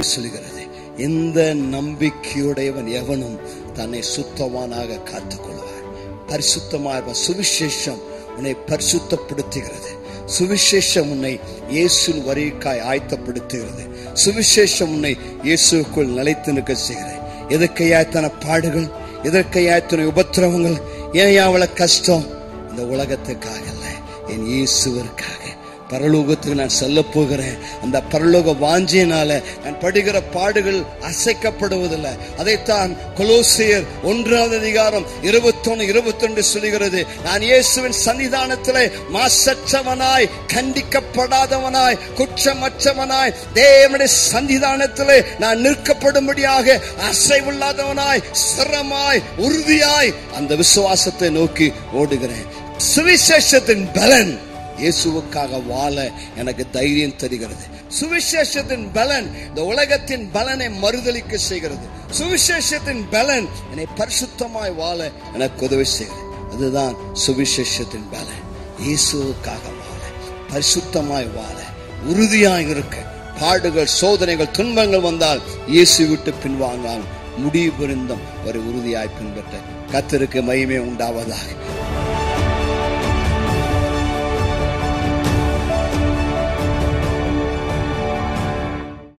சொல்கிறது எந்த நம்பிக்கையுடையவன் எவனும் தன்னை சுத்தவானாக காத்துக்கொள்வார் பரிசுத்தமாக சுவிசேஷம் உன்னை பரிசுத்தப்படுத்துகிறது சுவிசேஷம் உன்னை இயேசு வரிக்காய் ஆயத்தப்படுத்துகிறது சுவிசேஷம் உன்னை இயேசுக்குள் நிலைத்து நிற்க செய்கிறது எதற்கையாத்தன பாடுகள் எதற்கையாத்தன உபத்திரவங்கள் ஏன் அவ்வளவு கஷ்டம் இந்த உலகத்துக்காக அல்ல என் இயேசுவிற்காக பரலோகத்துக்கு நான் செல்ல போகிறேன் அந்த பரலோக வாஞ்சியினால நான் படுகிற பாடுகள் அசைக்கப்படுவதில்லை அதைத்தான் கொலோசியர் ஒன்றாவது அதிகாரம் இருபத்தொன்னு இருபத்தொன்று சொல்லுகிறது நான் இயேசுவின் சன்னிதானத்திலே மாசற்றவனாய் கண்டிக்கப்படாதவனாய் குற்றமற்றவனாய் தேவனுடைய சன்னிதானத்திலே நான் நிற்கப்படும்படியாக அசைவில்லாதவனாய் ஸ்திரமாய் உறுதியாய் அந்த விசுவாசத்தை நோக்கி ஓடுகிறேன் சுவிசேஷத்தின் பலன் இயேசுவுக்காக வாழ எனக்கு தைரியம் தருகிறது சுவிசேஷத்தின் பலன் இந்த உலகத்தின் பலனை மறுதளிக்க செய்கிறது சுவிசேஷத்தின் பலன் என்னை பரிசுத்தமாய் வாழ எனக்கு உதவி செய்கிறது அதுதான் சுவிசேஷத்தின் பலன் இயேசுவுக்காக வாழ பரிசுத்தமாய் வாழ உறுதியாய் இருக்க பாடுகள் சோதனைகள் துன்பங்கள் வந்தால் இயேசு விட்டு பின்வாங்காமல் முடிவு புரிந்தும் ஒரு உறுதியாய் பின்பற்ற கத்திற்கு மகிமை உண்டாவதாக